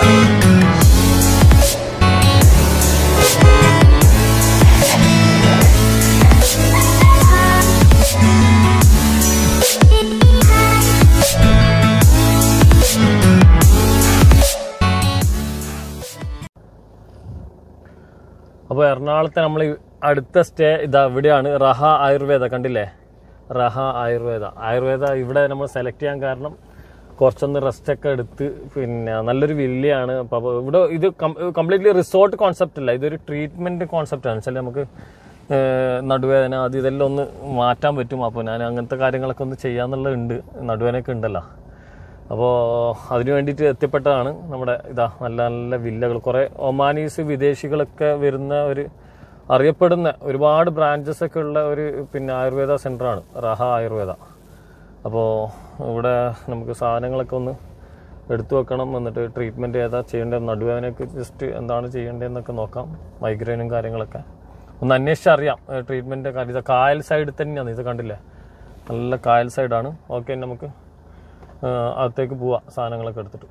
അപ്പോൾ എറണാകുളത്തെ നമ്മൾ അടുത്ത സ്റ്റേ ഇതാ ഇവിടെയാണ് റഹ ആയുർവേദ കണ്ടില്ലേ റഹ ആയുർവേദ ആയുർവേദ ഇവിടെ നമ്മൾ സെലക്ട് ചെയ്യാൻ കാരണം കുറച്ചൊന്ന് റെസ്റ്റ് ഒക്കെ എടുത്ത് പിന്നെ നല്ലൊരു വില്ലയാണ് അപ്പോൾ ഇവിടെ ഇത് കംപ്ലീറ്റ്ലി റിസോർട്ട് കോൺസെപ്റ്റ് അല്ല ഇതൊരു ട്രീറ്റ്മെന്റ് കോൺസെപ്റ്റ് ആണ് വെച്ചാൽ നമുക്ക് ഏഹ്, നടുവേദന അത് ഇതെല്ലാം ഒന്ന് മാറ്റാൻ പറ്റും അപ്പോൾ ഞാൻ അങ്ങനത്തെ കാര്യങ്ങളൊക്കെ ഒന്ന് ചെയ്യാന്നുള്ളതുണ്ട് നടുവേദനയൊക്കെ ഉണ്ടല്ലോ അപ്പോൾ അതിനു വേണ്ടിയിട്ട് എത്തിപ്പെട്ടതാണ് നമ്മുടെ ഇതാ നല്ല നല്ല വില്ലകൾ കുറേ ഒമാനീസ് വിദേശികളൊക്കെ വരുന്ന ഒരു അറിയപ്പെടുന്ന ഒരുപാട് ബ്രാഞ്ചസ് ഒക്കെ ഉള്ള ഒരു പിന്നെ ആയുർവേദ സെൻ്ററാണ് റഹ ആയുർവേദ അപ്പോൾ ഇവിടെ നമുക്ക് സാധനങ്ങളൊക്കെ ഒന്ന് എടുത്തു വെക്കണം എന്നിട്ട് ട്രീറ്റ്മെൻറ്റ് ഏതാ ചെയ്യേണ്ടത് നടുവേദനയൊക്കെ ജസ്റ്റ് എന്താണ് ചെയ്യേണ്ടതെന്നൊക്കെ നോക്കാം മൈഗ്രെയിനും കാര്യങ്ങളൊക്കെ ഒന്ന് അന്വേഷിച്ചറിയാം ട്രീറ്റ്മെൻറ്റ് കാര്യം ഇത് കായൽ സൈഡിൽ തന്നെയാണ് ഇത് കണ്ടില്ലേ നല്ല കായൽ സൈഡാണ് ഓക്കെ നമുക്ക് ആ, അകത്തേക്ക് പോവാം സാധനങ്ങളൊക്കെ എടുത്തിട്ട്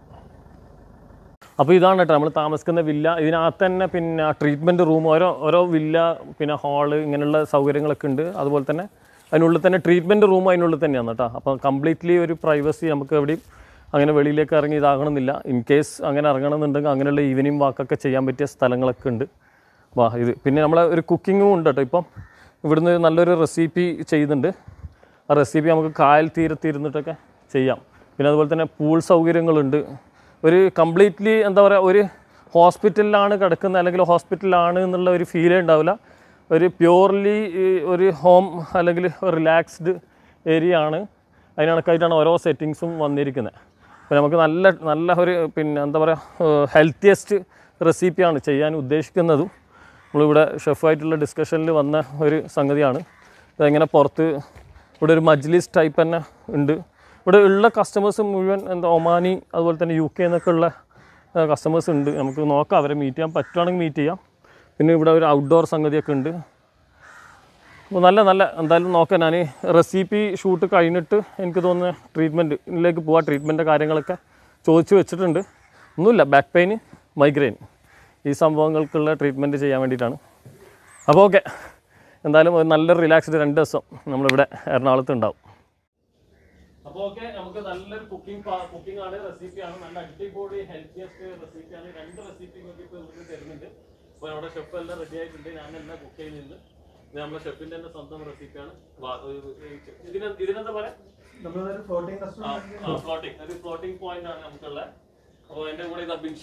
അപ്പോൾ ഇതാണ് കേട്ടോ നമ്മൾ താമസിക്കുന്ന വില്ല ഇതിനകത്ത് തന്നെ പിന്നെ ട്രീറ്റ്മെൻറ്റ് റൂം ഓരോ ഓരോ വില്ല പിന്നെ ഹാള് ഇങ്ങനെയുള്ള സൗകര്യങ്ങളൊക്കെ ഉണ്ട് അതുപോലെ തന്നെ അതിനുള്ളിൽ തന്നെ ട്രീറ്റ്മെൻറ്റ് റൂം അതിനുള്ളിൽ തന്നെയാണ് കേട്ടോ അപ്പോൾ കംപ്ലീറ്റ്ലി ഒരു പ്രൈവസി നമുക്ക് എവിടെയും അങ്ങനെ വെളിയിലേക്ക് ഇറങ്ങി ഇതാകണമെന്നില്ല ഇൻ കേസ് അങ്ങനെ ഇറങ്ങണമെന്നുണ്ടെങ്കിൽ അങ്ങനെയുള്ള ഈവനിങ് വാക്കൊക്കെ ചെയ്യാൻ പറ്റിയ സ്ഥലങ്ങളൊക്കെ ഉണ്ട് വാ ഇത് പിന്നെ നമ്മളെ ഒരു കുക്കിങ്ങും ഉണ്ട് കേട്ടോ ഇപ്പം ഇവിടുന്ന് നല്ലൊരു റെസിപ്പി ചെയ്യുന്നുണ്ട് ആ റെസിപ്പി നമുക്ക് കായൽ തീരത്ത് ഇരുന്നിട്ടൊക്കെ ചെയ്യാം പിന്നെ അതുപോലെ തന്നെ പൂൾ സൗകര്യങ്ങളുണ്ട് ഒരു കംപ്ലീറ്റ്ലി എന്താ പറയുക ഒരു ഹോസ്പിറ്റലിലാണ് കിടക്കുന്നത് അല്ലെങ്കിൽ ഹോസ്പിറ്റലിലാണ് എന്നുള്ള ഒരു ഫീലേ ഉണ്ടാവില്ല ഒരു പ്യൂർലി ഒരു ഹോം അല്ലെങ്കിൽ റിലാക്സ്ഡ് ഏരിയ ആണ് അതിനകക്കായിട്ടാണ് ഓരോ സെറ്റിങ്സും വന്നിരിക്കുന്നത് അപ്പോൾ നമുക്ക് നല്ല നല്ല ഒരു പിന്നെ എന്താ പറയുക ഹെൽത്തിയസ്റ്റ് റെസിപ്പിയാണ് ചെയ്യാൻ ഉദ്ദേശിക്കുന്നതും നമ്മളിവിടെ ഷെഫായിട്ടുള്ള ഡിസ്കഷനിൽ വന്ന ഒരു സംഗതിയാണ് ഇതെങ്ങനെ പുറത്ത് ഇവിടെ ഒരു മജ്ലിസ് ടൈപ്പ് തന്നെ ഉണ്ട് ഇവിടെ ഉള്ള കസ്റ്റമേഴ്സ് മുഴുവൻ എന്താ ഒമാനി അതുപോലെ തന്നെ യു കെ എന്നൊക്കെ ഉള്ള കസ്റ്റമേഴ്സ് ഉണ്ട് നമുക്ക് നോക്കാം അവരെ മീറ്റ് ചെയ്യാൻ പറ്റുവാണെങ്കിൽ മീറ്റ് ചെയ്യാം പിന്നെ ഇവിടെ ഒരു ഔട്ട്ഡോർ സംഗതിയൊക്കെ ഉണ്ട് അപ്പോൾ നല്ല നല്ല എന്തായാലും നോക്കാം ഞാൻ റെസിപ്പി ഷൂട്ട് കഴിഞ്ഞിട്ട് എനിക്ക് തോന്നുന്ന ട്രീറ്റ്മെൻറ്റിലേക്ക് പോവാം ട്രീറ്റ്മെൻറ്റ് കാര്യങ്ങളൊക്കെ ചോദിച്ചു വെച്ചിട്ടുണ്ട് ഒന്നുമില്ല ബാക്ക് പെയിൻ മൈഗ്രെയിൻ ഈ സംഭവങ്ങൾക്കുള്ള ട്രീറ്റ്മെൻറ്റ് ചെയ്യാൻ വേണ്ടിയിട്ടാണ് അപ്പോൾ ഓക്കെ എന്തായാലും ഒരു നല്ലൊരു റിലാക്സ്ഡ് രണ്ട് ദിവസം നമ്മളിവിടെ എറണാകുളത്ത് ഉണ്ടാവും അപ്പോൾ ഓക്കെ നമുക്ക് നല്ലൊരു കുക്കിംഗ് കുക്കിംഗ് ആണ് റെസിപ്പിയാണ് നല്ല അടിപൊളി ഹെൽത്തിയസ്റ്റ് റെസിപ്പിയാണ് രണ്ട് റെസിപ്പി നമുക്ക് ഇപ്പോൾ ഇവിടെ തരുന്നുണ്ട് അപ്പോൾ നമ്മുടെ ഷെഫ് എല്ലാം റെഡി ആയിട്ടുണ്ട് ഞാനെല്ലാം കുക്ക് ചെയ്യുന്നുണ്ട് ഇത് നമ്മുടെ ഷെഫിന്റെ തന്നെ സ്വന്തം റെസിപ്പിയാണ് ഇതിന് ഇതിനെന്താ പറയാ നമ്മളൊരു ഫ്ലോട്ടിംഗ് റെസ്റ്റോറൻറ്റ് ഫ്ലോട്ടിംഗ് ഒരു ഫ്ലോട്ടിംഗ് പോയിന്റ് ആണ് നമുക്കുള്ളത് അപ്പോൾ എൻ്റെ കൂടെ ഇത് ബിൻഷ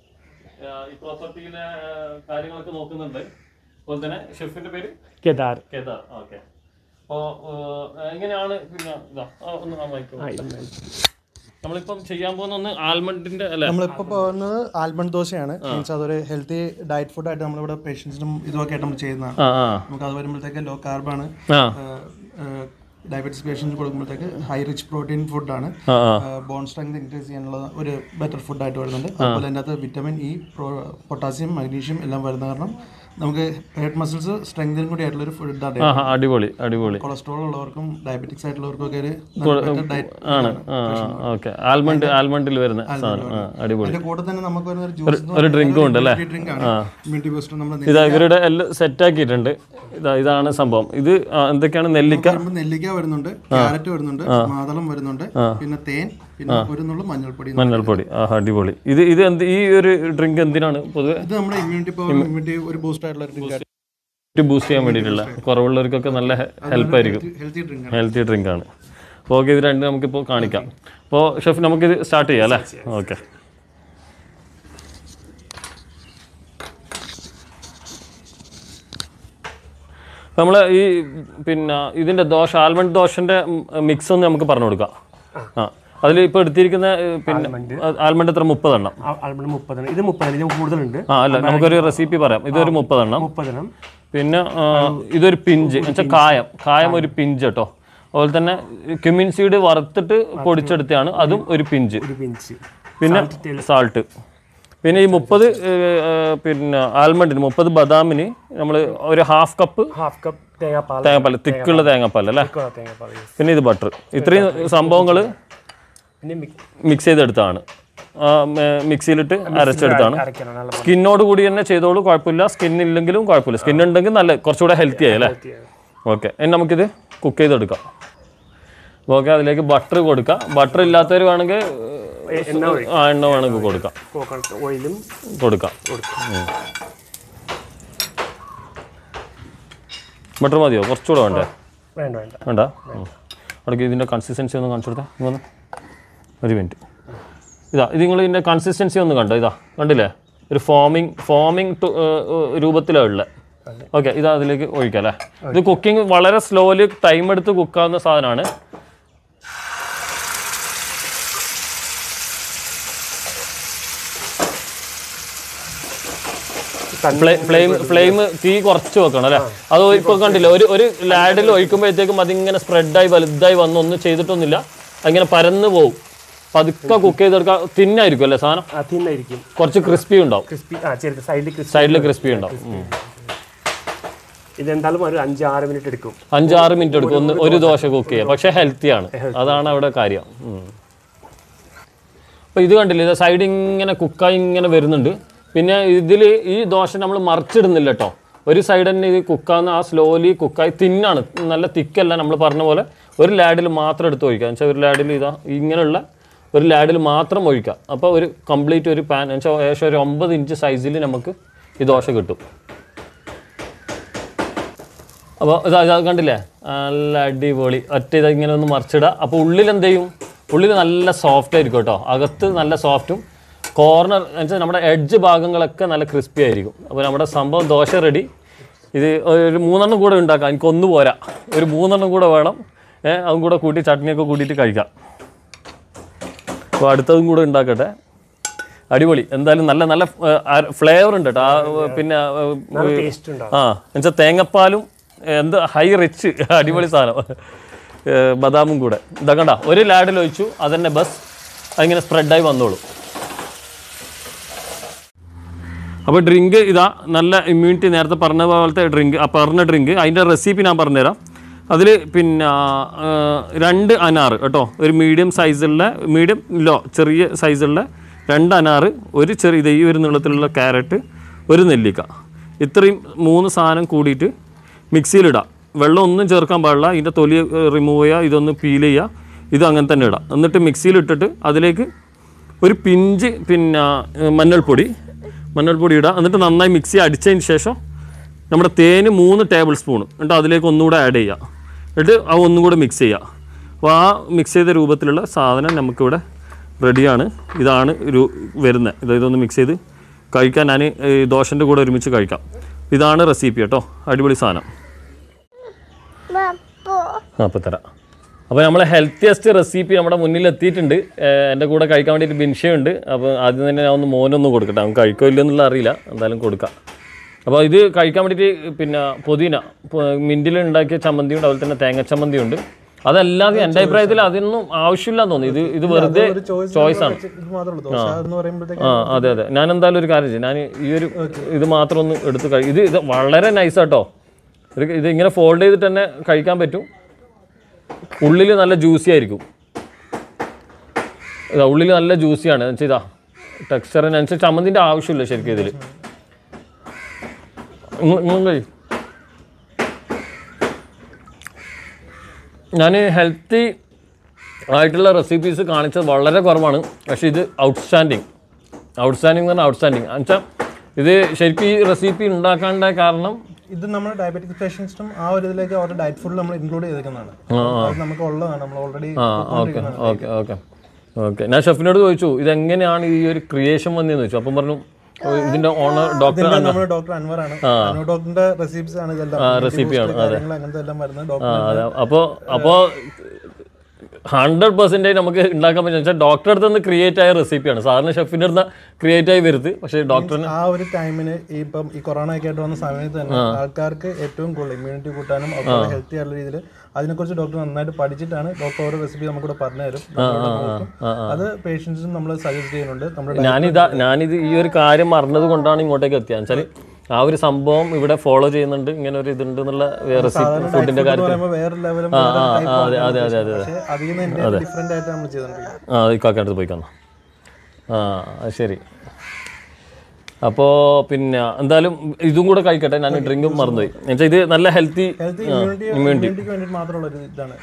ഈ പ്രോപ്പർട്ടിയിലെ കാര്യങ്ങളൊക്കെ നോക്കുന്നുണ്ട് അതുപോലെ തന്നെ ഷെഫിന്റെ പേര് കേദാർ കേദാർ ഓക്കെ അപ്പോൾ എങ്ങനെയാണ് പിന്നെ ഇതാ ആ, ഒന്ന് ആ മൈക്ക് നമ്മളിപ്പം ചെയ്യാൻ പോകുന്ന ഒന്ന് ആൽമണ്ടിന്റെ അല്ലെ നമ്മളിപ്പോൾ പോകുന്നത് ആൽമണ്ട് ദോശയാണ് മീൻസ് അതൊരു ഹെൽത്തി ഡയറ്റ് ഫുഡ് ആയിട്ട് നമ്മളിവിടെ പേഷ്യൻസിനും ഇതൊക്കെ ആയിട്ട് നമ്മൾ ചെയ്യുന്നതാണ് ആ ആ നമുക്ക് അത് വരുമ്പോഴത്തേക്ക് ലോ കാർബാണ് ആ ഡയബറ്റീസ് പേഷ്യൻസ് കൊടുക്കുമ്പോഴത്തേക്ക് ഹൈ റിച്ച് പ്രോട്ടീൻ ഫുഡാണ് ആ ആ ബോൺ സ്ട്രെങ്ത് ഇൻക്രീസ് ചെയ്യാനുള്ള ഒരു ബെറ്റർ ഫുഡായിട്ട് വരുന്നുണ്ട് അതുപോലെ അതിൻ്റെ അകത്ത് വിറ്റമിൻ ഇ പൊട്ടാസ്യം മഗ്നീഷ്യം എല്ലാം വരുന്ന കാരണം നമുക്ക് ഹെഡ് മസിൽസ് സ്ട്രെങ്തിനും കൂടി ആയിട്ടുള്ള ഒരു ഫുഡാണ് ആ ആ, അടിപൊളി അടിപൊളി കൊളസ്ട്രോൾ ഉള്ളവർക്കും ഡയബറ്റിക്സ് ആയിട്ടുള്ളവർക്കും ഒക്കെ ഒരു ഡയറ്റ് ആണ് ആ ഓക്കെ ആൽമണ്ട് ആൽമണ്ടിൽ വരുന്ന സാധനം ആ അടിപൊളി അതിന്റെ കൂടെ തന്നെ നമുക്ക് ഒരു ജ്യൂസ് ഒരു ഡ്രിങ്കും ഉണ്ട് അല്ലേ ഡ്രിങ്ക് ആണ് ഇമ്മ്യൂണിറ്റി ബൂസ്റ്റർ നമ്മൾ ഇതാ ഇവരുടെ എല്ലാം സെറ്റ് ആക്കിയിട്ടുണ്ട് ഇതാ ഇതാണ് സംഭവം ഇത് ആ, എന്തൊക്കെയാണ് നെല്ലിക്ക വരുമ്പോൾ നെല്ലിക്ക വരുന്നുണ്ട് ക്യാരറ്റ് വരുന്നുണ്ട് മാതളം വരുന്നുണ്ട് പിന്നെ തേൻ പിന്നെ ഒരു നുള്ളു മഞ്ഞൾപ്പൊടി മഞ്ഞൾപ്പൊടി ആ അടിപൊളി ഇത് ഇത് എന്ത് ഈ ഒരു ഡ്രിങ്ക് എന്തിനാണ് പൊതുവെ ഇത് നമ്മുടെ ഇമ്മ്യൂണിറ്റി പവർ ഇമ്മ്യൂണിറ്റി ഒരു ബൂസ്റ്റ് ആയിട്ടുള്ള ഒരു ഡ്രിങ്ക് ബൂസ്റ്റ് ചെയ്യാൻ വേണ്ടിയിട്ടുള്ള കുറവുള്ളവർക്കൊക്കെ നല്ല ഹെൽപ്പ് ആയിരിക്കും ഹെൽത്തി ഡ്രിങ്ക് ആണ് ഹെൽത്തി ഡ്രിങ്ക് ആണ് അപ്പോൾ ഓക്കെ ഇത് രണ്ട് നമുക്കിപ്പോൾ കാണിക്കാം അപ്പോൾ ഷെഫ് നമുക്കിത് സ്റ്റാർട്ട് ചെയ്യാം അല്ലേ ഓക്കെ നമ്മൾ ഈ പിന്നെ ഇതിൻ്റെ ദോശ ആൽമണ്ട് ദോശൻ്റെ മിക്സ് ഒന്ന് നമുക്ക് പറഞ്ഞു കൊടുക്കാം ആ അതിൽ ഇപ്പോൾ എടുത്തിരിക്കുന്ന ഏ, പിന്നെ ആൽമണ്ട് എത്ര മുപ്പതെണ്ണം ആൽമണ്ട് മുപ്പതെണ്ണം ഇത് മുപ്പതെണ്ണം ഇതിന് കൂടുതലുണ്ട് ആ അല്ല നമുക്കൊരു റെസിപ്പി പറയാം ഇതൊരു മുപ്പതെണ്ണം മുപ്പതെണ്ണം പിന്നെ ആ, ഇതൊരു പിഞ്ച് എന്നുവെച്ചാൽ കായം കായം ഒരു പിഞ്ച് കേട്ടോ അതുപോലെ തന്നെ ക്യുമിൻ സീഡ് വറുത്തിട്ട് പൊടിച്ചെടുത്തതാണ് അതും ഒരു പിഞ്ച് ഒരു പിഞ്ച് പിന്നെ സാൾട്ട് പിന്നെ ഈ മുപ്പത് പിന്നെ ആൽമണ്ടിന് മുപ്പത് ബദാമിന് നമ്മൾ ഒരു ഹാഫ് കപ്പ് ഹാഫ് കപ്പ് തേങ്ങാപ്പാൽ തേങ്ങാപ്പാൽ തിക്കുള്ള തേങ്ങാപ്പാൽ അല്ലേ തേങ്ങാപ്പാൽ yes. പിന്നെ ഇത് ബട്ടർ ഇത്രയും സംഭവങ്ങൾ പിന്നെ മിക്സ് മിക്സ് ചെയ്തെടുത്താണ് ആ, മേ- മിക്സിയിലിട്ട് അരച്ചെടുത്താണ് അരക്കണം നല്ല സ്കിന്നോട് കൂടി തന്നെ ചെയ്തോളൂ കുഴപ്പമില്ല സ്കിൻ ഇല്ലെങ്കിലും കുഴപ്പമില്ല സ്കിൻ ഉണ്ടെങ്കിൽ നല്ല കുറച്ചുകൂടെ ഹെൽത്തി ആയി അല്ലേ ഓക്കെ ഇനി നമുക്കിത് കുക്ക് ചെയ്തെടുക്കാം ഓക്കെ അതിലേക്ക് ബട്ടർ കൊടുക്കാം ബട്ടർ ഇല്ലാത്തവർ വേണമെങ്കിൽ എണ്ണ ഒഴി ആ എണ്ണ വേണമെങ്കിൽ കൊടുക്കാം കോക്കനട്ട് ഓയിലും കൊടുക്കാം കൊടുക്കും ബട്ടർ മതിയോ കുറച്ചുകൂടെ വേണ്ടേ വേണ്ട വേണ്ട വേണ്ട അവിടേക്ക് ഇതിൻ്റെ കൺസിസ്റ്റൻസി ഒന്ന് കാണിച്ചു കൊടുത്തേ ഇങ്ങ് വന്ന് ഒരു മിനിറ്റ് ഇതാ ഇത് നിങ്ങൾ ഇതിൻ്റെ കൺസിസ്റ്റൻസി ഒന്ന് കണ്ടോ ഇതാ കണ്ടില്ലേ ഒരു ഫോമിങ് ഫോമിങ് രൂപത്തിലാണ് ഉള്ളത് ഓക്കെ ഇത് അതിലേക്ക് ഒഴിക്കാം അല്ലേ ഇത് കുക്കിംഗ് വളരെ സ്ലോലി ടൈം എടുത്ത് കുക്കാവുന്ന സാധനമാണ് ഫ്ലെയിം ഫ്ലെയിം തീ കുറച്ച് വെക്കണം അല്ലേ അത് ഇപ്പോൾ കണ്ടില്ല ഒരു ഒരു ലാഡിൽ ഒഴിക്കുമ്പോഴത്തേക്കും അതിങ്ങനെ സ്പ്രെഡായി വലുതായി വന്ന് ഒന്നും ചെയ്തിട്ടൊന്നുമില്ല അതിങ്ങനെ പരന്ന് പോകും പതുക്കെ കുക്ക് ചെയ്തെടുക്കാൻ തിന്നായിരിക്കും അല്ലേ സാധനം ആ തിന്നായിരിക്കും കുറച്ച് ക്രിസ്പി ഉണ്ടാവും ക്രിസ്പി ആ ചെറുത് സൈഡിൽ ക്രിസ്പി സൈഡിൽ ക്രിസ്പി ഉണ്ടാവും ഉം. ഇതെന്തായാലും ഒരു അഞ്ച് ആറ് മിനിറ്റ് എടുക്കും അഞ്ചാറ് മിനിറ്റ് എടുക്കും ഒന്ന് ഒരു ദോശ കുക്ക് ചെയ്യാം പക്ഷേ ഹെൽത്തിയാണ് അതാണ് അവിടെ കാര്യം ഉം. അപ്പോൾ ഇത് കണ്ടില്ലേ ഇത് സൈഡ് ഇങ്ങനെ കുക്കായി ഇങ്ങനെ വരുന്നുണ്ട് പിന്നെ ഇതിൽ ഈ ദോശ നമ്മൾ മറിച്ചിടുന്നില്ല കേട്ടോ ഒരു സൈഡ് തന്നെ ഇത് കുക്കാവുന്ന ആ സ്ലോലി കുക്കായി തിന്നാണ് നല്ല തിക്കല്ല നമ്മൾ പറഞ്ഞ പോലെ ഒരു ലാഡിൽ മാത്രം എടുത്ത് ഒഴിക്കുക എന്ന് വെച്ചാൽ ഒരു ലാഡിൽ ഇതാ ഇങ്ങനെയുള്ള ഒരു ലാഡിൽ മാത്രം ഒഴിക്കുക അപ്പോൾ ഒരു കംപ്ലീറ്റ് ഒരു പാൻ എന്ന് വെച്ചാൽ ഏകദേശം ഒരു ഒമ്പത് ഇഞ്ച് സൈസിൽ നമുക്ക് ഈ ദോശ കിട്ടും അപ്പോൾ ഇത് അത് കണ്ടില്ലേ നല്ല അടിപൊളി ഒറ്റ ഇത് ഇങ്ങനെ ഒന്ന് മറിച്ചിടുക അപ്പോൾ ഉള്ളിൽ എന്ത് ചെയ്യും ഉള്ളിൽ നല്ല സോഫ്റ്റ് ആയിരിക്കും കേട്ടോ അകത്ത് നല്ല സോഫ്റ്റും കോർണർ വെച്ചാൽ നമ്മുടെ എഡ്ജ് ഭാഗങ്ങളൊക്കെ നല്ല ക്രിസ്പി ആയിരിക്കും അപ്പോൾ നമ്മുടെ സംഭവം ദോശ റെഡി ഇത് ഒരു മൂന്നെണ്ണം കൂടെ ഉണ്ടാക്കാം എനിക്ക് ഒന്ന് പോരാ ഒരു മൂന്നെണ്ണം കൂടെ വേണം ഏഹ് അതും കൂടെ കൂട്ടി ചട്നിയൊക്കെ കൂട്ടിയിട്ട് കഴിക്കാം അപ്പോൾ അടുത്തതും കൂടെ ഉണ്ടാക്കട്ടെ അടിപൊളി എന്തായാലും നല്ല നല്ല ഫ്ലേവർ ഉണ്ട് കേട്ടോ ആ പിന്നെ ആ, നല്ല ടേസ്റ്റ് ഉണ്ടാവും ആ എന്നുവെച്ചാൽ തേങ്ങപ്പാലും ഏ, എന്ത് ഹൈ റിച്ച് അടിപൊളി സാധനം ഏ, ബദാമും കൂടെ ഇതാ കണ്ട ഒരു ലാഡിൽ ഒഴിച്ചു അതന്നെ ബസ് അതിങ്ങനെ സ്പ്രെഡായി വന്നോളൂ അപ്പോൾ ഡ്രിങ്ക് ഇതാ നല്ല ഇമ്മ്യൂണിറ്റി നേരത്തെ പറഞ്ഞ പോലത്തെ ഡ്രിങ്ക് ആ പറഞ്ഞ ഡ്രിങ്ക് അതിൻ്റെ റെസിപ്പി ഞാൻ പറഞ്ഞുതരാം അതിൽ പിന്നെ ആ, രണ്ട് അനാറ് കേട്ടോ ഒരു മീഡിയം സൈസുള്ള മീഡിയം ലോ ചെറിയ സൈസുള്ള രണ്ട് അനാറ് ഒരു ചെറിയ ഇത് ഈ ഒരു നീളത്തിലുള്ള ക്യാരറ്റ് ഒരു നെല്ലിക്ക ഇത്രയും മൂന്ന് സാധനം കൂടിയിട്ട് മിക്സിയിലിടാം വെള്ളം ഒന്നും ചേർക്കാൻ പാടില്ല ഇതിൻ്റെ തൊലി റിമൂവ് ചെയ്യുക ഇതൊന്ന് പീൽ ചെയ്യുക ഇത് അങ്ങനെ തന്നെ ഇടാം എന്നിട്ട് മിക്സിയിലിട്ടിട്ട് അതിലേക്ക് ഒരു പിഞ്ച് പിന്നെ ഏഹ്, മഞ്ഞൾപ്പൊടി മഞ്ഞൾപ്പൊടി ഇടുക എന്നിട്ട് നന്നായി മിക്സി അടിച്ചതിന് ശേഷം നമ്മുടെ തേന് മൂന്ന് ടേബിൾ സ്പൂൺ എന്നിട്ട് അതിലേക്ക് ഒന്നുകൂടെ ആഡ് ചെയ്യുക എന്നിട്ട് ആ ഒന്നും കൂടെ മിക്സ് ചെയ്യുക അപ്പോൾ ആ മിക്സ് ചെയ്ത രൂപത്തിലുള്ള സാധനം നമുക്കിവിടെ റെഡിയാണ് ഇതാണ് ഒരു വരുന്നത് ഇത് ഇതൊന്ന് മിക്സ് ചെയ്ത് കഴിക്കാൻ ഞാൻ ദോശൻ്റെ കൂടെ ഒരുമിച്ച് കഴിക്കാം ഇതാണ് റെസിപ്പി കേട്ടോ അടിപൊളി സാധനം ആ അപ്പോൾ തരാം അപ്പോൾ നമ്മളെ ഹെൽത്തിയസ്റ്റ് റെസിപ്പി നമ്മുടെ മുന്നിൽ എത്തിയിട്ടുണ്ട് ഏഹ് എൻ്റെ കൂടെ കഴിക്കാൻ വേണ്ടിയിട്ട് ബിൻഷയുണ്ട് അപ്പോൾ ആദ്യം തന്നെ ഞാൻ ഒന്ന് മോനൊന്ന് കൊടുക്കട്ടെ അവൻ കഴിക്കോ ഇല്ലെന്നുള്ള അറിയില്ല എന്തായാലും കൊടുക്കാം അപ്പോൾ ഇത് കഴിക്കാൻ വേണ്ടിയിട്ട് പിന്നെ പുതിന മിൻറ്റിൽ ഉണ്ടാക്കിയ ചമ്മന്തിയുണ്ട് അതുപോലെ തന്നെ തേങ്ങ ചമ്മന്തിയുണ്ട് അതല്ലാതെ എൻ്റെ അഭിപ്രായത്തിൽ അതിനൊന്നും ആവശ്യമില്ലാന്ന് തോന്നുന്നു ഇത് ഇത് വെറുതെ ചോയ്സ് ആണ് ഇത് മാത്രമേ ഉള്ളൂ ദോശ എന്ന് പറയുമ്പോഴത്തേക്ക് ആ അതെ അതെ ഞാൻ എന്തായാലും ഒരു കാര്യം ചെയ്യും ഞാൻ ഈ ഒരു ഇത് മാത്രം ഒന്ന് എടുത്ത് കഴി ഇത് ഇത് വളരെ നൈസ് ആട്ടോ ഒരു ഇത് ഇങ്ങനെ ഫോൾഡ് ചെയ്തിട്ട് തന്നെ കഴിക്കാൻ പറ്റും ഉള്ളിൽ നല്ല ജ്യൂസി ആയിരിക്കും ഇതാ ഉള്ളിൽ നല്ല ജ്യൂസിയാണ് എന്ന് വെച്ചാൽ ഇതാ ടെക്സ്ചറിനനുസരിച്ച് ചമ്മന്തിൻ്റെ ആവശ്യമില്ല ശരിക്കും ഇതിൽ കഴി ഞാൻ ഹെൽത്തി ആയിട്ടുള്ള റെസിപ്പീസ് കാണിച്ചത് വളരെ കുറവാണ് പക്ഷേ ഇത് ഔട്ട്സ്റ്റാൻഡിങ് ഔട്ട്സ്റ്റാൻഡിങ് എന്ന് പറഞ്ഞാൽ ഔട്ട്സ്റ്റാൻഡിങ് എന്നുവെച്ചാൽ ഇത് ശരിക്കും ഈ റെസിപ്പി ഉണ്ടാക്കാനുള്ള കാരണം ഇത് നമ്മുടെ ഡയബറ്റിക് പേഷ്യൻസിനും ആ ഒരു ഇതിലേക്ക് അവരുടെ ഡയറ്റ് ഫുഡ് നമ്മൾ ഇൻക്ലൂഡ് ചെയ്തേക്കുന്നതാണ് അത് നമുക്ക് ഉള്ളതാണ് നമ്മൾ ഓൾറെഡി ആ ഓക്കെ ഓക്കെ ഓക്കെ ഓക്കെ ഞാൻ ഷെഫിനോട് ചോദിച്ചു ഇതെങ്ങനെയാണ് ഈ ഒരു ക്രിയേഷൻ വന്നതെന്ന് ചോദിച്ചു അപ്പം പറഞ്ഞു "ഓ, ഇതിന്റെ ഓണർ ഡോക്ടർ നമ്മുടെ ഡോക്ടർ അൻവറാണ് അൻവർ ഡോക്ടറിന്റെ റെസിപ്പീസ് ആണ് ഇതെല്ലാം റെസിപ്പിയാണ് കാര്യങ്ങൾ അങ്ങനത്തെ എല്ലാം വരുന്നത് ഡോക്ടർ ആ അതെ അപ്പോൾ അപ്പോൾ ഹൺഡ്രഡ് പെർസെൻറ്റേജ് നമുക്ക് ഉണ്ടാക്കാൻ പറ്റുന്ന വെച്ചാൽ ഡോക്ടറെ അടുത്ത് നിന്ന് ക്രിയേറ്റ് ആയ റെസിപ്പിയാണ് സാധാരണ ഷെഫിൻ്റെ അടുത്ത് ക്രിയേറ്റ് ആയി വരുത് പക്ഷേ ഡോക്ടറിന് ആ ഒരു ടൈമിന് ഈ ഇപ്പം ഈ കൊറോണ ഒക്കെ ആയിട്ട് വന്ന സമയത്ത് തന്നെ ആൾക്കാർക്ക് ഏറ്റവും കൂടുതൽ ഇമ്മ്യൂണിറ്റി കൂട്ടാനും അതുപോലെ ഹെൽത്തി ആയിട്ടുള്ള രീതിയിൽ അതിനെക്കുറിച്ച് ഡോക്ടർ നന്നായിട്ട് പഠിച്ചിട്ടാണ് ഡോക്ടർ ഓരോ റെസിപ്പി നമുക്കിവിടെ പറഞ്ഞു തരും നമ്മളിവിടെ നോക്കും. അത് പേഷ്യൻസിനും നമ്മൾ സജസ്റ്റ് ചെയ്യുന്നുണ്ട് നമ്മുടെ ഞാനിതാ ഞാനിത് ഈ ഒരു കാര്യം മറന്നത് കൊണ്ടാണ് ഇങ്ങോട്ടേക്ക് എത്തിയത് വെച്ചാൽ ആ ഒരു സംഭവം ഇവിടെ ഫോളോ ചെയ്യുന്നുണ്ട് ഇങ്ങനെ ഒരു ഇതുണ്ട് എന്നുള്ള റെസിപ്പി ഫുഡിന്റെ കാര്യത്തിൽ പറയുമ്പോൾ വേറെ ലെവലും ആ ആ ആ, അതെ അതെ അതെ അതെ പക്ഷേ അതിൽ നിന്ന് ഡിഫറെന്റ് ആയിട്ട് നമ്മൾ ചെയ്തിട്ടുണ്ട് ആ ഇക്കാക്കടുത്ത് പോയി കാണാം ആ അത് ശരി അപ്പോൾ പിന്നെ എന്തായാലും ഇതും കൂടെ കഴിക്കട്ടെ ഞാൻ ഡ്രിങ്കും മറന്നുപോയി എന്നുവെച്ചാൽ ഇത് നല്ല ഹെൽത്തി ഹെൽത്ത് ഇമ്മ്യൂണിറ്റി ഇമ്മ്യൂണിറ്റിക്ക് വേണ്ടിയിട്ട് മാത്രമുള്ള ഒരു ഇതാണ്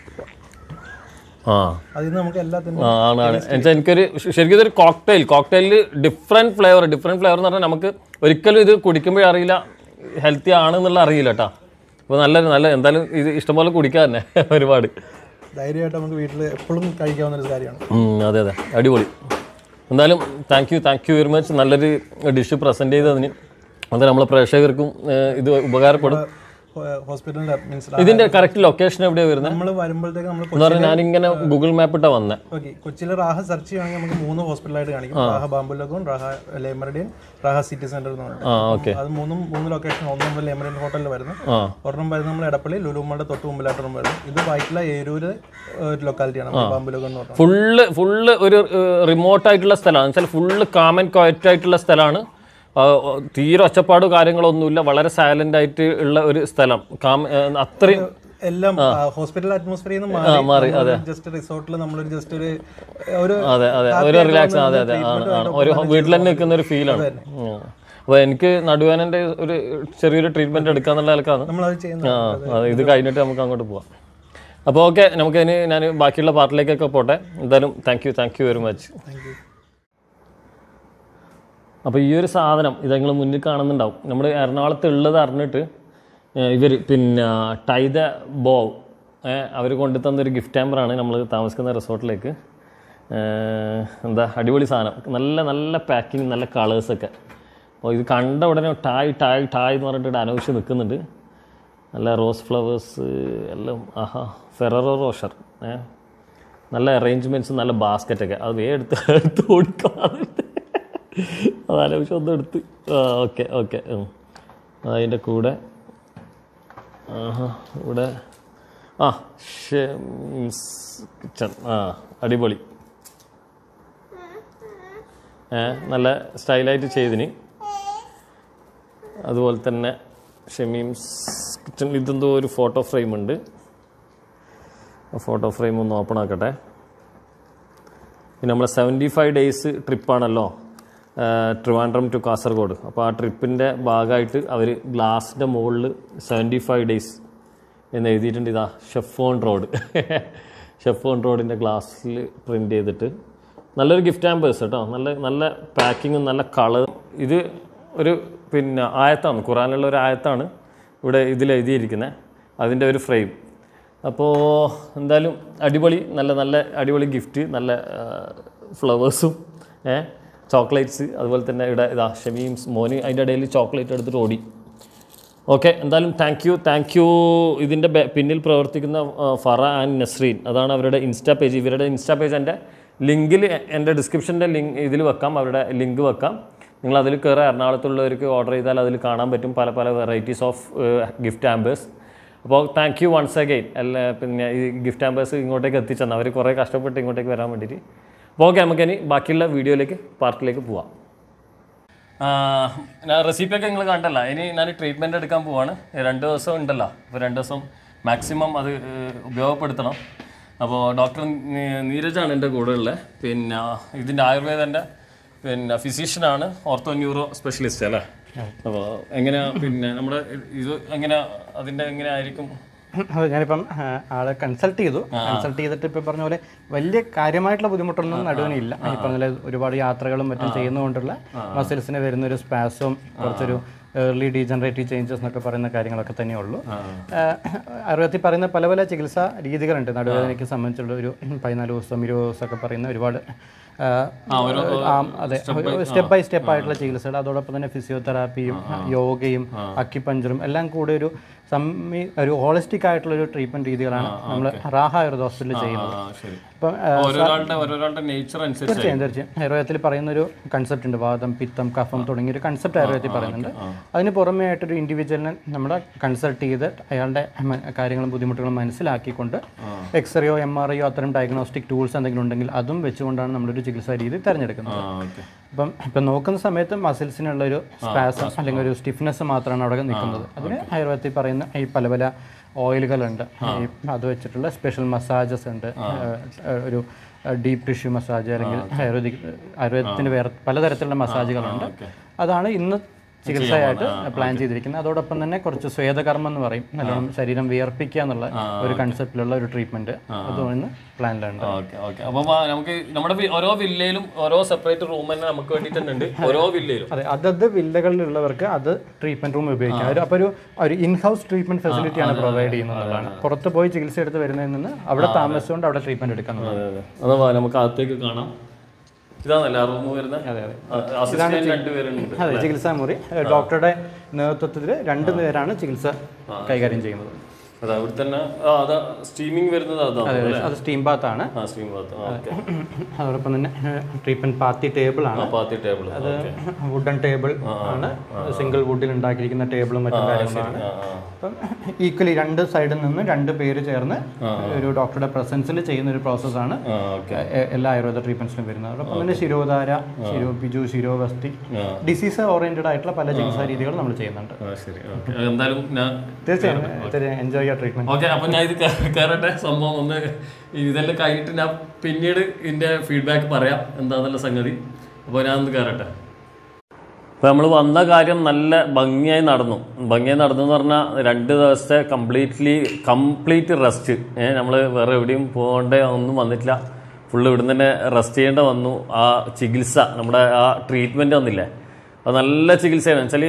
ആ അതിൽ നിന്ന് നമുക്ക് എല്ലാത്തിനും ആ, ആണ് ആണ് എന്നുവെച്ചാൽ എനിക്കൊരു ശ- ശരിക്കും ഇതൊരു കോക്ടെയിൽ കോക്ടെയിലിൽ ഡിഫറെൻറ്റ് ഫ്ലേവർ ഡിഫറെൻറ്റ് ഫ്ലേവർ എന്ന് പറഞ്ഞാൽ നമുക്ക് ഒരിക്കലും ഇത് കുടിക്കുമ്പോഴേ അറിയില്ല ഹെൽത്തി ആണെന്നുള്ള അറിയില്ല കേട്ടോ അപ്പോൾ നല്ല നല്ല എന്തായാലും ഇത് ഇഷ്ടംപോലെ കുടിക്കാൻ തന്നെ ഒരുപാട് ധൈര്യമായിട്ട് നമുക്ക് വീട്ടിൽ എപ്പോഴും കഴിക്കാവുന്ന ഒരു കാര്യമാണ് ഉം, അതെ അതെ അടിപൊളി എന്തായാലും thank you thank you very much നല്ലൊരു ഡിഷ് പ്രസൻറ്റ് ചെയ്തതിന് അത് നമ്മളെ പ്രേക്ഷകർക്കും ഏഹ്, ഇത് ഉപകാരപ്പെടും ഹോസ്പിറ്റലിൻ്റെ മീൻസ് ഇതിൻ്റെ കറക്റ്റ് ലൊക്കേഷൻ എവിടെയാണ് വരുന്നത് നമ്മൾ വരുമ്പോഴത്തേക്ക് നമ്മൾ എന്ന് പറഞ്ഞാൽ ഞാനിങ്ങനെ ഗൂഗിൾ മാപ്പ് ഇട്ടാ വന്നേ ഓക്കെ കൊച്ചിയിൽ റാഹ സെർച്ച് ചെയ്യുകയാണെങ്കിൽ നമുക്ക് മൂന്ന് ഹോസ്പിറ്റലായിട്ട് കാണിക്കും റാഹ ബാമ്പുലഗോൺ റാഹ ലേമറഡിയൻ റാഹ സിറ്റി സെന്റർ എന്ന് പറഞ്ഞിട്ട് ആ ഓക്കെ അത് മൂന്നും മൂന്ന് ലൊക്കേഷൻ ഒന്ന് നമ്മൾ ലേമറഡിയൻ ഹോട്ടലിൽ വരുന്നത് ആ ഒരെണ്ണം വരുന്നത് നമ്മൾ എടപ്പള്ളി ലുലുമ്മയുടെ തൊട്ട് മുമ്പിലായിട്ടൊന്നും വരുന്നത് ഇത് വൈറ്റില ഏരൂര് ഒരു ലൊക്കാലിറ്റിയാണ് ബാമ്പുലഗോൺ എന്ന് പറഞ്ഞത് ഫുള്ള് ഫുള്ള് ഒരു റിമോട്ട് ആയിട്ടുള്ള സ്ഥലമാണ് വെച്ചാൽ ഫുള്ള് കാമൻ ക്വയറ്റ് ആയിട്ടുള്ള സ്ഥലമാണ് ആ, ഓ, തീരെ ഒച്ചപ്പാട് കാര്യങ്ങളൊന്നുമില്ല വളരെ സൈലന്റ് ആയിട്ട് ഉള്ള ഒരു സ്ഥലം കാം ഏ, അത്രയും എല്ലാം ഹോസ്പിറ്റൽ അറ്റ്മോസ്ഫിയറിൽ നിന്ന് മാറി ജസ്റ്റ് റിസോർട്ടിൽ നമ്മളൊരു ജസ്റ്റ് ഒരു ഒരു അതെ അതെ ഒരു റിലാക്സ് അതെ അതെ ആണ് ആണ് ഒരു വീട്ടിൽ തന്നെ നിൽക്കുന്ന ഒരു ഫീലാണ് അപ്പോൾ എനിക്ക് നടുവേനൻ്റെ ഒരു ചെറിയൊരു ട്രീറ്റ്മെന്റ് എടുക്കാന്നുള്ള നിലക്കാണ് നമ്മളത് ചെയ്യുന്നത് ആ അതെ, ഇത് കഴിഞ്ഞിട്ട് നമുക്ക് അങ്ങോട്ട് പോവാം അപ്പോൾ ഓക്കെ നമുക്ക് ഇനി ഞാൻ ബാക്കിയുള്ള പാർട്ടിലേക്കൊക്കെ പോട്ടെ എന്തായാലും thank you thank you very much thank you അപ്പോൾ ഈ ഒരു സാധനം ഇത് നിങ്ങൾ മുന്നിൽ കാണുന്നുണ്ടാവും നമ്മൾ എറണാകുളത്ത് ഉള്ളത് അറിഞ്ഞിട്ട് ഇവർ പിന്നെ ടൈദ ബോവ് അവർ കൊണ്ടു തന്നൊരു ഗിഫ്റ്റ് ഹാമ്പറാണ് നമ്മൾ താമസിക്കുന്ന റിസോർട്ടിലേക്ക് ഏഹ്, എന്താ അടിപൊളി സാധനം നല്ല നല്ല പാക്കിങ് നല്ല കളേഴ്സൊക്കെ അപ്പോൾ ഇത് കണ്ട ഉടനെ ടായ് ടായ് ടായ് എന്ന് പറഞ്ഞിട്ട് അനൗഷ്യം നിൽക്കുന്നുണ്ട് നല്ല റോസ് ഫ്ലവേഴ്സ് എല്ലാം ആഹാ ഫെററോ റോഷർ ഏഹ് നല്ല അറേഞ്ച്മെൻറ്റ്സ് നല്ല ബാസ്ക്കറ്റൊക്കെ അത് വേ എടുത്ത് എടുത്ത് ഓടിക്കാറുണ്ട് അത് ആലോചിച്ച് ഒന്ന് എടുത്ത് ആ ഓക്കെ ഓക്കെ അതിൻ്റെ കൂടെ ആഹാ ഇവിടെ ആ ഷെംസ് കിച്ചൺ ആ അടിപൊളി ഏ നല്ല സ്റ്റൈലായിട്ട് ചെയ്തിന് അതുപോലെ തന്നെ ഷെമീംസ് കിച്ചൺ ഇതെന്തോ ഒരു ഫോട്ടോ ഫ്രെയിം ഉണ്ട് ആ ഫോട്ടോ ഫ്രെയിം ഒന്ന് ഓപ്പൺ ആക്കട്ടെ പിന്നെ നമ്മളെ സെവൻറ്റി ഫൈവ് ഡേയ്സ് ട്രിപ്പാണല്ലോ ട്രിവാൻഡ്രം ടു കാസർഗോഡ് അപ്പോൾ ആ ട്രിപ്പിൻ്റെ ഭാഗമായിട്ട് അവർ ഗ്ലാസിൻ്റെ മുകളിൽ സെവൻറ്റി ഫൈവ് ഡേയ്സ് എന്ന് എഴുതിയിട്ടുണ്ട് ഇതാ ഷെഫോൺ റോഡ് ഷെഫോൺ റോഡിൻ്റെ ഗ്ലാസ്സിൽ പ്രിൻ്റ് ചെയ്തിട്ട് നല്ലൊരു ഗിഫ്റ്റ് ആമ്പേഴ്സ് കേട്ടോ നല്ല നല്ല പാക്കിങ്ങും നല്ല കളർ ഇത് ഒരു പിന്നെ ആയത്താണ് ഖുറാനുള്ള ഒരു ആയത്താണ് ഇവിടെ ഇതിൽ എഴുതിയിരിക്കുന്നത് അതിൻ്റെ ഒരു ഫ്രെയിം അപ്പോൾ എന്തായാലും അടിപൊളി നല്ല നല്ല അടിപൊളി ഗിഫ്റ്റ് നല്ല ഫ്ലവേഴ്സും ഏ ചോക്ലേറ്റ്സ് അതുപോലെ തന്നെ ഇവിടെ ഇതാ ഷമീംസ് മോന് അതിൻ്റെ ഇടയിൽ ചോക്ലേറ്റ് എടുത്തിട്ട് ഓടി ഓക്കെ എന്തായാലും താങ്ക് യു താങ്ക് യു ഇതിൻ്റെ ബെ- പിന്നിൽ പ്രവർത്തിക്കുന്ന ആ, ഫറ ആൻഡ് നസ്രീൻ അതാണ് അവരുടെ ഇൻസ്റ്റാ പേജ് ഇവരുടെ ഇൻസ്റ്റാ പേജ് എൻ്റെ ലിങ്കിൽ എൻ്റെ ഡിസ്ക്രിപ്ഷൻ്റെ ലിങ്ക് ഇതിൽ വെക്കാം അവരുടെ ലിങ്ക് വെക്കാം നിങ്ങൾ അതിൽ കയറി എറണാകുളത്തുള്ളവർക്ക് ഓർഡർ ചെയ്താൽ അതിൽ കാണാൻ പറ്റും പല പല വെറൈറ്റീസ് ഓഫ് ഗിഫ്റ്റ് ആമ്പേഴ്സ് അപ്പോൾ താങ്ക് യു വൺസ് അഗെയിൻ അല്ല പിന്നെ ഈ ഗിഫ്റ്റ് ആമ്പേഴ്സ് ഇങ്ങോട്ടേക്ക് എത്തിച്ചെന്ന് അവർ കുറേ കഷ്ടപ്പെട്ട് ഇങ്ങോട്ടേക്ക് വരാൻ വേണ്ടിയിട്ട് അപ്പോൾ ഓക്കെ നമുക്കിനി ബാക്കിയുള്ള വീഡിയോയിലേക്ക് പാർട്ടിലേക്ക് പോവാം ഞാൻ റെസിപ്പിയൊക്കെ നിങ്ങൾ കണ്ടല്ല ഇനി ഞാൻ ട്രീറ്റ്മെൻറ്റ് എടുക്കാൻ പോവാണ് രണ്ട് ദിവസം ഉണ്ടല്ലോ അപ്പോൾ രണ്ട് ദിവസം മാക്സിമം അത് ഏഹ്, ഉപയോഗപ്പെടുത്തണം അപ്പോൾ ഡോക്ടർ നീരജാണ് എൻ്റെ കൂടെ ഉള്ളത് പിന്നെ ഇതിൻ്റെ ആയുർവേദൻ്റെ പിന്നെ ഫിസിഷ്യനാണ് ഓർത്തോ ന്യൂറോ സ്പെഷ്യലിസ്റ്റ് അല്ലേ അപ്പോൾ എങ്ങനെയാ പിന്നെ നമ്മുടെ ഇത് എങ്ങനെയാ അതിൻ്റെ എങ്ങനെ ആയിരിക്കും അതെ ഞാനിപ്പം ആ, ആളെ കൺസൾട്ട് ചെയ്തു കൺസൾട്ട് ചെയ്തിട്ട് ഇപ്പം പറഞ്ഞ പോലെ വലിയ കാര്യമായിട്ടുള്ള ബുദ്ധിമുട്ടൊന്നും നടുവിനില്ല ഈ പറഞ്ഞ പോലെ ഒരുപാട് യാത്രകളും മറ്റും ചെയ്യുന്നതുകൊണ്ടുള്ള മസിൽസിന് വരുന്ന ഒരു സ്പാസും കുറച്ചൊരു ഏർലി ഡീജനറേറ്റീവ് ചേഞ്ചസ് എന്നൊക്കെ പറയുന്ന കാര്യങ്ങളൊക്കെ തന്നെ ഉള്ളൂ ആയുർവേദത്തിൽ പറയുന്ന പല പല ചികിത്സാ രീതികളുണ്ട് നടുവേദനയ്ക്ക് സംബന്ധിച്ചുള്ള ഒരു പതിനാല് ദിവസം ഇരുപത് ദിവസമൊക്കെ പറയുന്ന ഒരുപാട് ആ, ആ, അതെ സ്റ്റെപ്പ് ബൈ സ്റ്റെപ്പ് ആയിട്ടുള്ള ചികിത്സകൾ അതോടൊപ്പം തന്നെ ഫിസിയോതെറാപ്പിയും യോഗയും അക്കിപ്പഞ്ചറും എല്ലാം കൂടെ ഒരു സമ്മി ഒരു ഹോളിസ്റ്റിക് ആയിട്ടുള്ള ഒരു ട്രീറ്റ്മെന്റ് രീതികളാണ് നമ്മൾ റാഹ ആയുർവേദ ഹോസ്പിറ്റലിൽ ചെയ്യുന്നത് ശരി ഇപ്പം ആ, ഓരോരാളുടെ ഓരോരാളുടെ നേച്ചർ അനുസരിച്ച് തീർച്ചയായും തീർച്ചയായും ആയുർവേദത്തിൽ പറയുന്ന ഒരു കൺസെപ്റ്റ് ഉണ്ട് വാദം പിത്തം കഫം തുടങ്ങിയ ഒരു കൺസെപ്റ്റ് ആയുർവേദത്തിൽ പറയുന്നുണ്ട് അതിന് പുറമേ ആയിട്ടൊരു ഇൻഡിവിജ്വലിനെ നമ്മൾ കൺസൾട്ട് ചെയ്ത് അയാളുടെ മ- കാര്യങ്ങളും ബുദ്ധിമുട്ടുകളും മനസ്സിലാക്കിക്കൊണ്ട് എക്സ്റേയോ എം ആർ ഐയോ അത്തരം ഡയഗ്നോസ്റ്റിക് ടൂൾസ് എന്തെങ്കിലും ഉണ്ടെങ്കിൽ അതും വെച്ചുകൊണ്ടാണ് നമ്മളൊരു ചികിത്സാ രീതി തിരഞ്ഞെടുക്കുന്നത് ഓക്കെ അപ്പം ഇപ്പം നോക്കുന്ന സമയത്ത് മസിൽസിനുള്ള ഒരു സ്പാസം അല്ലെങ്കിൽ ഒരു സ്റ്റിഫ്നെസ് മാത്രമാണ് അവിടെ നിൽക്കുന്നത് അതിന് ആയുർവേദത്തിൽ പറയുന്ന ഈ പല പല ഓയിലുകളുണ്ട് ഈ അത് വെച്ചിട്ടുള്ള സ്പെഷ്യൽ മസാജസ് ഉണ്ട് ഏഹ്, ഒരു ഡീപ്പ് ടിഷ്യൂ മസാജ് അല്ലെങ്കിൽ ആയുർവേദിക് ആയുർവേദത്തിൻ്റെ വേറെ പലതരത്തിലുള്ള മസാജുകളുണ്ട് അതാണ് ഇന്ന് ചികിത്സയായിട്ട് പ്ലാൻ ചെയ്തിരിക്കുന്നത് അതോടൊപ്പം തന്നെ കുറച്ച് സ്വേദകർമ്മം എന്ന് പറയും നല്ലോണം ശരീരം വിയർപ്പിക്കുക എന്നുള്ള ഒരു കൺസെപ്റ്റിലുള്ള ഒരു ട്രീറ്റ്മെന്റ് അതും ഇന്ന് പ്ലാനിലുണ്ട് ഓക്കെ ഓക്കെ അപ്പൊ നമുക്ക് നമ്മുടെ വി- ഓരോ വില്ലയിലും ഓരോ സെപ്പറേറ്റ് റൂം തന്നെ നമുക്ക് വേണ്ടിയിട്ട് തന്നെ ഉണ്ട് ഓരോ വില്ലയിലും അതെ അതത് വില്ലകളിലുള്ളവർക്ക് അത് ട്രീറ്റ്മെന്റ് റൂം ഉപയോഗിക്കാം ഒരു അപ്പോൾ ഒരു ഒരു ഇൻ ഹൗസ് ട്രീറ്റ്മെന്റ് ഫെസിലിറ്റിയാണ് പ്രൊവൈഡ് ചെയ്യുന്നതാണ് പുറത്ത് പോയി ചികിത്സ എടുത്ത് വരുന്നതിൽ നിന്ന് അവിടെ താമസിച്ചുകൊണ്ട് അവിടെ ട്രീറ്റ്മെന്റ് എടുക്കുന്നത് അതെ അതെ അതാ വാ, നമുക്ക് അകത്തേക്ക് കാണാം ഇതാണല്ലേ റൂം വരുന്നത് അതെ അതെ അസിസ്റ്റന്റ് രണ്ടുപേരുണ്ട് അതെ ചികിത്സാ മുറി ഏഹ് ഡോക്ടറുടെ നേതൃത്വത്തിൽ രണ്ട് പേരാണ് ചികിത്സ കൈകാര്യം ചെയ്യുന്നത് അതാ ഇവിടെ തന്നെ ആ അതാ സ്റ്റീമിംഗ് വരുന്നത് അതാണ് അല്ലേ അത് സ്റ്റീം ബാത്താണ് ആ സ്റ്റീം ഭാഗത്ത് ഓക്കെ അതോടൊപ്പം തന്നെ ട്രീറ്റ്മെന്റ് പാത്തി ടേബിൾ ആണ് പാത്തി ടേബിൾ വുഡൻ ടേബിൾ ആണ് സിംഗിൾ വുഡിൽ ഉണ്ടാക്കിയിരിക്കുന്ന ടേബിളും മറ്റും കാര്യങ്ങളാണ് അപ്പം ഈക്വലി രണ്ട് സൈഡിൽ നിന്ന് രണ്ട് പേര് ചേർന്ന് ഒരു ഡോക്ടറുടെ പ്രസൻസിൽ ചെയ്യുന്ന ഒരു പ്രോസസ്സാണ് ആ ഓക്കെ എല്ലാ ആയുർവേദ ട്രീറ്റ്മെന്റ്സിലും വരുന്നത് അതോടൊപ്പം തന്നെ ശിരോധാര ശിരോ ബിജു ശിരോവസ്തി ഡിസീസ് ഓറിയന്റഡ് ആയിട്ടുള്ള പല ചികിത്സാ രീതികളും നമ്മൾ ചെയ്യുന്നുണ്ട് ആ ശരി ഓക്കെ എന്തായാലും ഞാൻ തീർച്ചയായും എൻജോയ് ചെയ്യുക ട്രീറ്റ്മെന്റ് ഓക്കെ അപ്പൊ ഞാൻ ഇത് കേ- കേറട്ടെ സംഭവം ഒന്ന് ഇതെല്ലാം കഴിഞ്ഞിട്ട് ഞാൻ പിന്നീട് ഇതിന്റെ ഫീഡ്ബാക്ക് പറയാം എന്താന്നുള്ള സംഗതി അപ്പോൾ ഞാൻ ഒന്ന് കയറട്ടെ അപ്പോൾ നമ്മൾ വന്ന കാര്യം നല്ല ഭംഗിയായി നടന്നു ഭംഗിയായി നടന്നു എന്ന് പറഞ്ഞാൽ രണ്ട് ദിവസത്തെ കംപ്ലീറ്റ്ലി കംപ്ലീറ്റ് റെസ്റ്റ് ഏഹ് നമ്മൾ വേറെ എവിടെയും പോകേണ്ട ഒന്നും വന്നിട്ടില്ല ഫുള്ള് ഇവിടുന്ന് തന്നെ റെസ്റ്റ് ചെയ്യേണ്ട വന്നു ആ ചികിത്സ നമ്മുടെ ആ ട്രീറ്റ്മെൻറ്റ് വന്നില്ലേ അത് നല്ല ചികിത്സയാണ് വെച്ചാൽ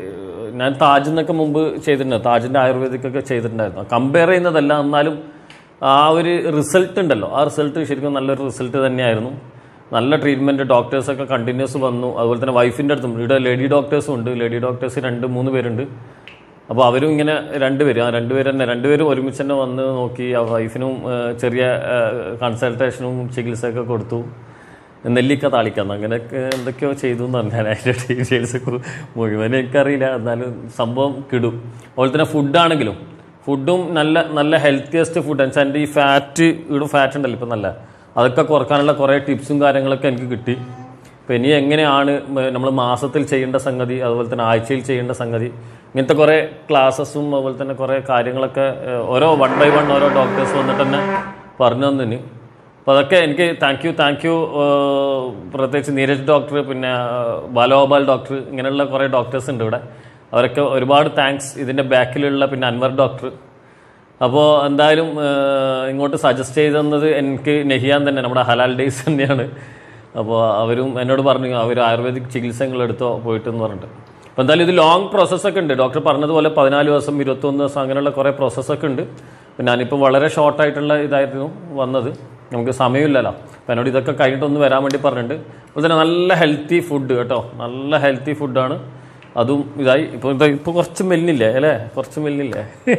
ഞാൻ താജിൽ നിന്നൊക്കെ മുമ്പ് ചെയ്തിട്ടുണ്ട് താജിൻ്റെ ആയുർവേദിക്കൊക്കെ ചെയ്തിട്ടുണ്ടായിരുന്നു കമ്പയർ ചെയ്യുന്നതല്ല എന്നാലും ആ ഒരു റിസൾട്ട് ഉണ്ടല്ലോ ആ റിസൾട്ട് ശരിക്കും നല്ലൊരു റിസൾട്ട് തന്നെയായിരുന്നു നല്ല ട്രീറ്റ്മെൻറ്റ് ഡോക്ടേഴ്സൊക്കെ കണ്ടിന്യൂസ് വന്നു അതുപോലെ തന്നെ വൈഫിൻ്റെ അടുത്തും ഇവിടെ ലേഡി ഡോക്ടേഴ്സും ഉണ്ട് ലേഡി ഡോക്ടേഴ്സ് രണ്ട് മൂന്ന് പേരുണ്ട് അപ്പോൾ അവരും ഇങ്ങനെ രണ്ടുപേരും ആ രണ്ടുപേരും തന്നെ രണ്ടുപേരും ഒരുമിച്ച് തന്നെ വന്ന് നോക്കി ആ വൈഫിനും ഏഹ്, ചെറിയ കൺസൾട്ടേഷനും ചികിത്സയൊക്കെ കൊടുത്തു നെല്ലിക്ക താളിക്കാന്ന് അങ്ങനെയൊക്കെ എന്തൊക്കെയോ ചെയ്തു എന്ന് പറഞ്ഞാൽ അതിൻ്റെ ഡീറ്റെയിൽസ് മുഴുവൻ എനിക്കറിയില്ല എന്നാലും സംഭവം കിടും അതുപോലെ തന്നെ ഫുഡാണെങ്കിലും ഫുഡും നല്ല നല്ല ഹെൽത്തിയസ്റ്റ് ഫുഡ് എന്നുവെച്ചാൽ എൻ്റെ ഈ ഫാറ്റ് ഇവിടെ ഫാറ്റ് ഉണ്ടല്ലോ ഇപ്പം നല്ല അതൊക്കെ കുറക്കാനുള്ള കുറേ ടിപ്സും കാര്യങ്ങളൊക്കെ എനിക്ക് കിട്ടി അപ്പോൾ ഇനി എങ്ങനെയാണ് നമ്മൾ മാസത്തിൽ ചെയ്യേണ്ട സംഗതി അതുപോലെ തന്നെ ആഴ്ചയിൽ ചെയ്യേണ്ട സംഗതി ഇങ്ങനത്തെ കുറേ ക്ലാസ്സസും അതുപോലെ തന്നെ കുറേ കാര്യങ്ങളൊക്കെ ഏഹ്, ഓരോ വൺ ബൈ വൺ ഓരോ ഡോക്ടേഴ്സ് വന്നിട്ട് തന്നെ പറഞ്ഞു തന്നിന് അപ്പോൾ അതൊക്കെ എനിക്ക് താങ്ക് യു താങ്ക് യു പ്രത്യേകിച്ച് നീരജ് ഡോക്ടർ പിന്നെ ഏഹ്, ബാലഗോപാൽ ഡോക്ടർ ഇങ്ങനെയുള്ള കുറേ ഡോക്ടേഴ്സ് ഉണ്ട് ഇവിടെ അവരൊക്കെ ഒരുപാട് താങ്ക്സ് ഇതിൻ്റെ ബാക്കിലുള്ള പിന്നെ അൻവർ ഡോക്ടർ അപ്പോൾ എന്തായാലും ഏഹ്, ഇങ്ങോട്ട് സജസ്റ്റ് ചെയ്തെന്നത് എനിക്ക് നെഹിയാൻ തന്നെ നമ്മുടെ ഹലാൽ ഡേയ്സ് തന്നെയാണ് അപ്പോൾ അവരും എന്നോട് പറഞ്ഞു അവർ ആയുർവേദിക് ചികിത്സകൾ എടുത്തോ പോയിട്ട് എന്ന് പറഞ്ഞിട്ട് അപ്പോൾ എന്തായാലും ഇത് ലോങ് പ്രോസസ്സൊക്കെ ഉണ്ട് ഡോക്ടർ പറഞ്ഞതുപോലെ പതിനാല് ദിവസം ഇരുപത്തൊന്ന് ദിവസം അങ്ങനെയുള്ള കുറേ പ്രോസസ്സൊക്കെ ഉണ്ട് അപ്പോൾ ഞാനിപ്പോൾ വളരെ ഷോർട്ടായിട്ടുള്ള ഇതായിരുന്നു വന്നത് നമുക്ക് സമയമില്ലല്ലോ അപ്പോൾ എന്നോട് ഇതൊക്കെ കഴിഞ്ഞിട്ടൊന്ന് വരാൻ വേണ്ടി പറഞ്ഞിട്ടുണ്ട് അതുപോലെ തന്നെ നല്ല ഹെൽത്തി ഫുഡ് കേട്ടോ നല്ല ഹെൽത്തി ഫുഡാണ് അതും ഇതായി ഇപ്പോൾ ഇതാ ഇപ്പോൾ കുറച്ച് മെല്ലില്ലേ അല്ലേ കുറച്ച് മെല്ലില്ലേ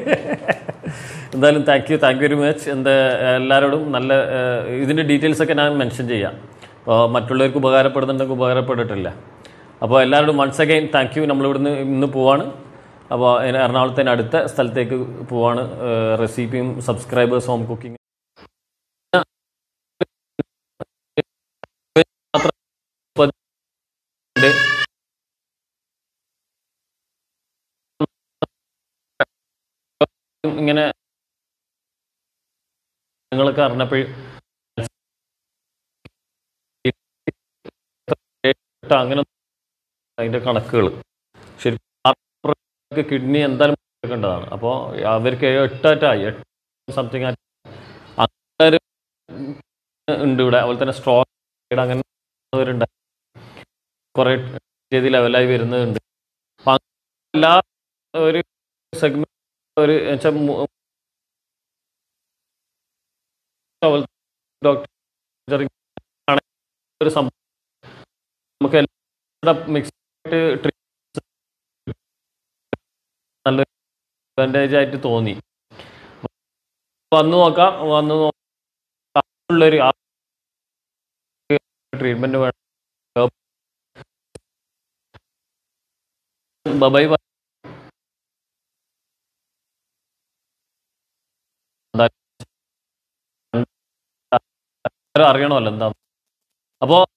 എന്തായാലും thank you thank you very much എന്താ എല്ലാവരോടും നല്ല ഏഹ്, ഇതിൻ്റെ ഡീറ്റെയിൽസ് ഒക്കെ ഞാൻ മെൻഷൻ ചെയ്യാം അപ്പോൾ മറ്റുള്ളവർക്ക് ഉപകാരപ്പെടുന്നുണ്ടെങ്കിൽ ഉപകാരപ്പെട്ടിട്ടില്ല അപ്പോൾ എല്ലാവരോടും വൺസ് അഗൈൻ താങ്ക് യു നമ്മളിവിടുന്ന് ഇന്ന് പോവാണ് അപ്പോൾ എറണാകുളത്തിന് അടുത്ത സ്ഥലത്തേക്ക് പോവാണ് ഏഹ്, റെസിപ്പിയും സബ്സ്ക്രൈബേഴ്സ് ഹോം കുക്കിംഗ് ഇങ്ങനെ നിങ്ങളൊക്കെ അറിഞ്ഞപ്പോഴും അങ്ങനെ അതിന്റെ കണക്കുകൾ ശരിക്കും കിഡ്നി എന്തായാലും എടുക്കേണ്ടതാണ് അപ്പോൾ അവർക്ക് എട്ടാറ്റായി എട്ട് സംതിങ് അങ്ങനെ ഉണ്ട് ഇവിടെ അതുപോലെ തന്നെ സ്ട്രോക്ക് അങ്ങനെ വരുന്നുണ്ട് കുറെ രീതി ലെവലായി വരുന്നുണ്ട് അപ്പൊ അങ്ങനെ എല്ലാ ഒരു സെഗ്മെന്റ് ഒരു വെച്ചാൽ ഡോക്ടർ ഒരു സംഭവം നമുക്ക് എല്ലാം മിക്സ് ആയിട്ട് treatments നല്ലൊരു അഡ്വാൻറ്റേജ് ആയിട്ട് തോന്നി വന്നു നോക്കാം വന്നു ഉള്ളൊരു ട്രീറ്റ്മെന്റ് വേണം ബൈ അറിയണമല്ലോ എന്താ അപ്പോൾ